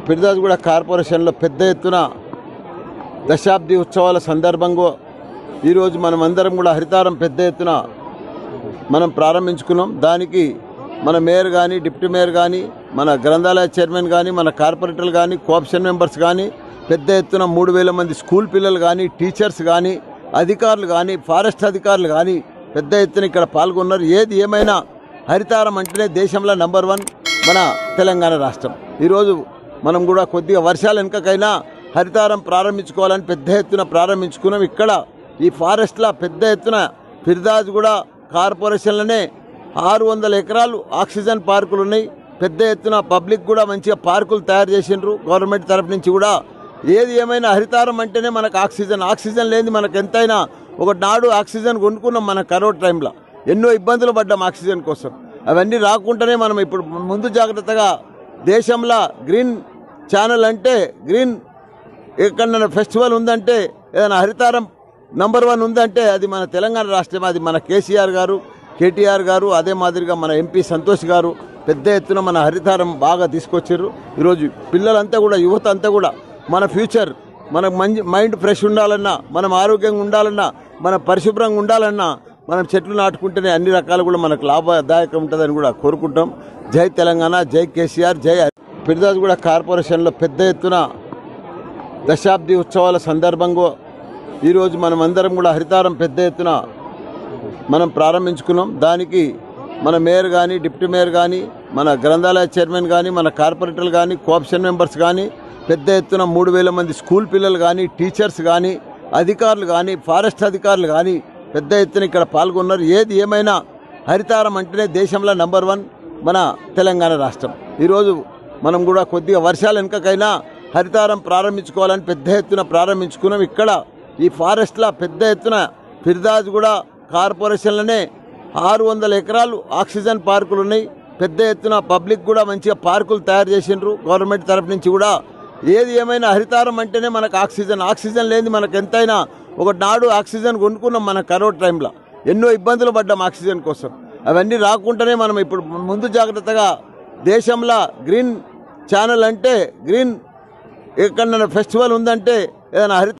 పిరిదాజుగూడ కార్పొరేషన్లో పెద్ద ఎత్తున దశాబ్ది ఉత్సవాల సందర్భంగా ఈరోజు మనం అందరం కూడా హరితారం పెద్ద ఎత్తున మనం ప్రారంభించుకున్నాం దానికి మన మేయర్ కానీ డిప్యూటీ మేయర్ కానీ మన గ్రంథాలయ చైర్మన్ కానీ మన కార్పొరేటర్లు కానీ కోఆప్షన్ మెంబర్స్ కానీ పెద్ద ఎత్తున మూడు వేల మంది స్కూల్ పిల్లలు కానీ టీచర్స్ కానీ అధికారులు కానీ ఫారెస్ట్ అధికారులు కానీ పెద్ద ఎత్తున ఇక్కడ పాల్గొన్నారు ఏది ఏమైనా హరితారం అంటేనే దేశంలో నంబర్ వన్ మన తెలంగాణ రాష్ట్రం ఈరోజు మనం కూడా కొద్దిగా వర్షాలు వెనుకకైనా హరితారం ప్రారంభించుకోవాలని పెద్ద ఎత్తున ప్రారంభించుకున్నాం ఇక్కడ ఈ ఫారెస్ట్లో పెద్ద ఎత్తున ఫిర్దాజ్ కూడా కార్పొరేషన్లోనే ఆరు వందల ఎకరాలు ఆక్సిజన్ పార్కులు ఉన్నాయి పెద్ద ఎత్తున పబ్లిక్ కూడా మంచిగా పార్కులు తయారు చేసిండ్రు గవర్నమెంట్ తరఫు నుంచి కూడా ఏది ఏమైనా హరితారం అంటేనే మనకు ఆక్సిజన్ ఆక్సిజన్ లేని మనకు ఎంతైనా ఒక నాడు ఆక్సిజన్ కొనుక్కున్నాం మన కరోనా టైంలో ఎన్నో ఇబ్బందులు పడ్డాం ఆక్సిజన్ కోసం అవన్నీ రాకుండానే మనం ఇప్పుడు ముందు జాగ్రత్తగా దేశంలో గ్రీన్ ఛానల్ అంటే గ్రీన్ ఎక్కడైనా ఫెస్టివల్ ఉందంటే ఏదైనా హరితారం నంబర్ వన్ ఉందంటే అది మన తెలంగాణ రాష్ట్రం అది మన కేసీఆర్ గారు కేటీఆర్ గారు అదే మాదిరిగా మన ఎంపీ సంతోష్ గారు పెద్ద ఎత్తున మన హరితారం బాగా తీసుకొచ్చారు ఈరోజు పిల్లలంతా కూడా యువత అంతా కూడా మన ఫ్యూచర్ మన మంచి మైండ్ ఫ్రెష్ ఉండాలన్నా మనం ఆరోగ్యంగా ఉండాలన్నా మన పరిశుభ్రంగా ఉండాలన్నా మనం చెట్లు నాటుకుంటేనే అన్ని రకాలు కూడా మనకు లాభదాయకం ఉంటుందని కూడా కోరుకుంటాం జై తెలంగాణ జై కేసీఆర్ జై పిరిదాజ్ కూడా కార్పొరేషన్లో పెద్ద ఎత్తున దశాబ్ది ఉత్సవాల సందర్భంగా ఈరోజు మనం అందరం కూడా హరితారం పెద్ద ఎత్తున మనం ప్రారంభించుకున్నాం దానికి మన మేయర్ కానీ డిప్యూటీ మేయర్ కానీ మన గ్రంథాలయ చైర్మన్ కానీ మన కార్పొరేటర్లు కానీ కోఆప్షన్ మెంబర్స్ కానీ పెద్ద ఎత్తున మూడు వేల మంది స్కూల్ పిల్లలు కానీ టీచర్స్ కానీ అధికారులు కానీ ఫారెస్ట్ అధికారులు కానీ పెద్ద ఎత్తున ఇక్కడ పాల్గొన్నారు ఏది ఏమైనా హరితారం అంటేనే దేశంలో నంబర్ వన్ మన తెలంగాణ రాష్ట్రం ఈరోజు మనం కూడా కొద్దిగా వర్షాలు వెనుకకైనా హరితారం ప్రారంభించుకోవాలని పెద్ద ఎత్తున ప్రారంభించుకున్నాం ఇక్కడ ఈ ఫారెస్ట్లో పెద్ద ఎత్తున ఫిర్దాజ్ కూడా కార్పొరేషన్లోనే ఆరు వందల ఎకరాలు ఆక్సిజన్ పార్కులు ఉన్నాయి పెద్ద ఎత్తున పబ్లిక్ కూడా మంచిగా పార్కులు తయారు చేసిండ్రు గవర్నమెంట్ తరఫు నుంచి కూడా ఏది ఏమైనా హరితారం అంటేనే మనకు ఆక్సిజన్ ఆక్సిజన్ లేని మనకు ఎంతైనా ఒక నాడు ఆక్సిజన్ కొనుక్కున్నాం మన కరోనా టైంలో ఎన్నో ఇబ్బందులు పడ్డాం ఆక్సిజన్ కోసం అవన్నీ రాకుండానే మనం ఇప్పుడు ముందు జాగ్రత్తగా దేశంలో గ్రీన్ ఛానల్ అంటే గ్రీన్ ఎక్కడైనా ఫెస్టివల్ ఉందంటే ఏదైనా హరిత